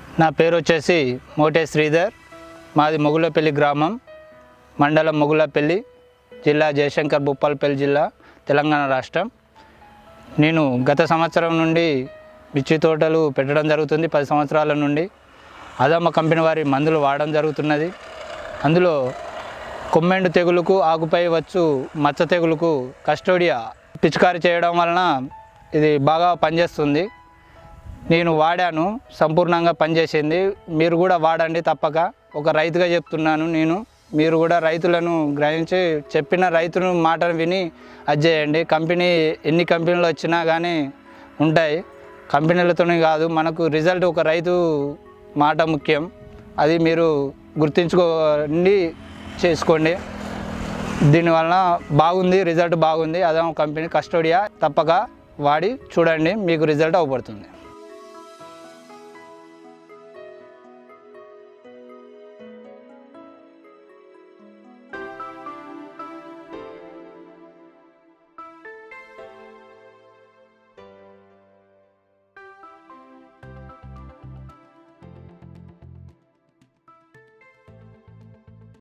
నా పేరు వచ్చేసి మోటే శ్రీధర్ మాది మొగులపల్లి గ్రామం మండలం మొగులపల్లి జిల్లా జయశంకర్ భూపాలపల్లి జిల్లా తెలంగాణ రాష్ట్రం నేను గత సంవత్సరం నుండి మిర్చి తోటలు పెట్టడం జరుగుతుంది పది సంవత్సరాల నుండి అదమ్మ కంపెనీ వారి మందులు వాడడం జరుగుతున్నది అందులో కొమ్మెండు తెగులుకు ఆకుపై వచ్చు మచ్చ తెగులుకు కస్టోడియా పిచికారి చేయడం వలన ఇది బాగా పనిచేస్తుంది నేను వాడాను సంపూర్ణంగా పనిచేసింది మీరు కూడా వాడండి తప్పక ఒక రైతుగా చెప్తున్నాను నేను మీరు కూడా రైతులను గ్రహించి చెప్పిన రైతును మాటను విని అది చేయండి కంపెనీ ఎన్ని కంపెనీలు వచ్చినా కానీ ఉంటాయి కంపెనీలతోనే కాదు మనకు రిజల్ట్ ఒక రైతు మాట ముఖ్యం అది మీరు గుర్తించుకోండి చేసుకోండి దీనివల్ల బాగుంది రిజల్ట్ బాగుంది అదే కంపెనీ కస్టోడియా తప్పక వాడి చూడండి మీకు రిజల్ట్ అవపడుతుంది